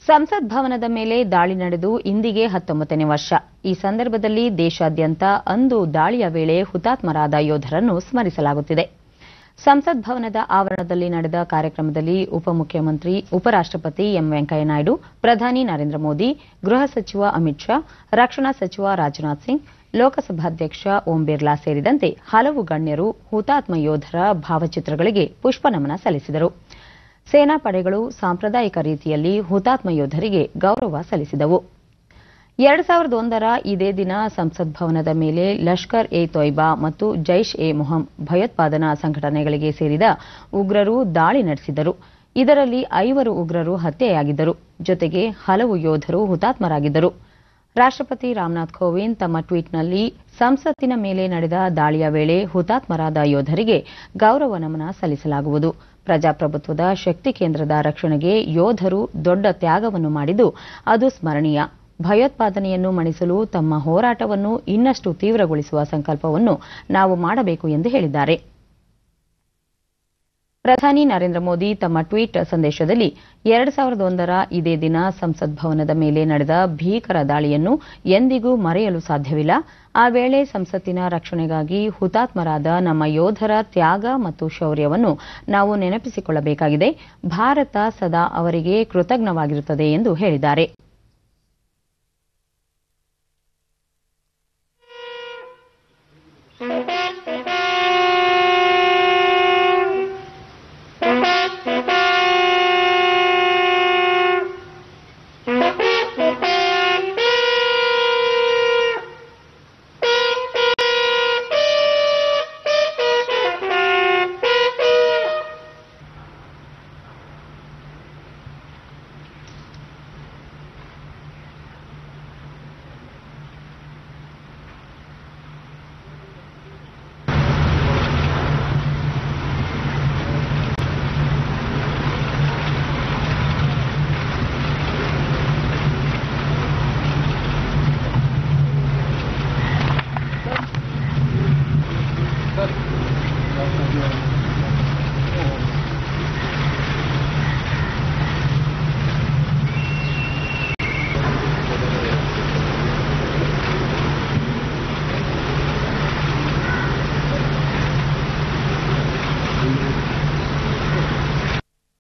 ಸಂಸತ್ ಭವನದ ಮೇಲೆ ದಾಳಿ ನಡೆದು ಇಂದಿಗೆ ಹತ್ತೊಂಬತ್ತನೇ ವರ್ಷ ಈ ಸಂದರ್ಭದಲ್ಲಿ ದೇಶಾದ್ಯಂತ ಅಂದು ದಾಳಿಯ ವೇಳೆ ಹುತಾತ್ಮರಾದ ಯೋಧರನ್ನು ಸ್ಮರಿಸಲಾಗುತ್ತಿದೆ ಸಂಸತ್ ಭವನದ ಆವರಣದಲ್ಲಿ ನಡೆದ ಕಾರ್ಯಕ್ರಮದಲ್ಲಿ ಉಪಮುಖ್ಯಮಂತ್ರಿ ಉಪರಾಷ್ಟಪತಿ ಎಂ ವೆಂಕಯ್ಯನಾಯ್ಡು ಪ್ರಧಾನಿ ನರೇಂದ್ರ ಮೋದಿ ಗೃಹ ಸಚಿವ ಅಮಿತ್ ಶಾ ರಕ್ಷಣಾ ಸಚಿವ ರಾಜನಾಥ್ ಸಿಂಗ್ ಲೋಕಸಭಾಧ್ಯಕ್ಷ ಓಂ ಬಿರ್ಲಾ ಸೇರಿದಂತೆ ಹಲವು ಗಣ್ಯರು ಹುತಾತ್ಮ ಯೋಧರ ಭಾವಚಿತ್ರಗಳಿಗೆ ಪುಷ್ಪನಮನ ಸಲ್ಲಿಸಿದರು ಸೇನಾ ಪಡೆಗಳು ಸಾಂಪ್ರದಾಯಿಕ ರೀತಿಯಲ್ಲಿ ಹುತಾತ್ಮ ಯೋಧರಿಗೆ ಗೌರವ ಸಲ್ಲಿಸಿದವು ಎರಡು ಸಾವಿರದ ಒಂದರ ಇದೇ ದಿನ ಸಂಸತ್ ಭವನದ ಮೇಲೆ ಲಷ್ಕರ್ ಎ ತೊಯ್ಬಾ ಮತ್ತು ಜೈಷ್ ಎ ಮೊಹಮ್ ಭಯೋತ್ಪಾದನಾ ಸಂಘಟನೆಗಳಿಗೆ ಸೇರಿದ ಉಗ್ರರು ದಾಳಿ ನಡೆಸಿದ್ದರು ಇದರಲ್ಲಿ ಐವರು ಉಗ್ರರು ಹತ್ಯೆಯಾಗಿದ್ದರು ಜೊತೆಗೆ ಹಲವು ಯೋಧರು ಹುತಾತ್ಮರಾಗಿದ್ದರು ರಾಷ್ಟಪತಿ ರಾಮನಾಥ್ ಕೋವಿಂದ್ ತಮ್ಮ ಟ್ವೀಟ್ನಲ್ಲಿ ಸಂಸತ್ತಿನ ಮೇಲೆ ನಡೆದ ದಾಳಿಯ ವೇಳೆ ಹುತಾತ್ಮರಾದ ಯೋಧರಿಗೆ ಗೌರವ ನಮನ ಸಲ್ಲಿಸಲಾಗುವುದು ಪ್ರಜಾಪ್ರಭುತ್ವದ ಶಕ್ತಿ ಕೇಂದ್ರದ ರಕ್ಷಣೆಗೆ ಯೋಧರು ದೊಡ್ಡ ತ್ಯಾಗವನ್ನು ಮಾಡಿದ್ದು ಅದು ಸ್ಮರಣೀಯ ಭಯೋತ್ಪಾದನೆಯನ್ನು ಮಣಿಸಲು ತಮ್ಮ ಹೋರಾಟವನ್ನು ಇನ್ನಷ್ಟು ತೀವ್ರಗೊಳಿಸುವ ಸಂಕಲ್ಪವನ್ನು ನಾವು ಮಾಡಬೇಕು ಎಂದು ಹೇಳಿದ್ದಾರೆ ಪ್ರಧಾನಿ ನರೇಂದ್ರ ಮೋದಿ ತಮ್ಮ ಟ್ವೀಟ್ ಸಂದೇಶದಲ್ಲಿ ಎರಡು ಸಾವಿರದ ಒಂದರ ಇದೇ ದಿನ ಸಂಸತ್ ಭವನದ ಮೇಲೆ ನಡೆದ ಭೀಕರ ದಾಳಿಯನ್ನು ಎಂದಿಗೂ ಮರೆಯಲು ಸಾಧ್ಯವಿಲ್ಲ ಆ ವೇಳೆ ಸಂಸತ್ತಿನ ರಕ್ಷಣೆಗಾಗಿ ಹುತಾತ್ಮರಾದ ನಮ್ಮ ಯೋಧರ ತ್ಯಾಗ ಮತ್ತು ಶೌರ್ಯವನ್ನು ನಾವು ನೆನಪಿಸಿಕೊಳ್ಳಬೇಕಾಗಿದೆ ಭಾರತ ಸದಾ ಅವರಿಗೆ ಕೃತಜ್ಞವಾಗಿರುತ್ತದೆ ಎಂದು ಹೇಳಿದ್ದಾರೆ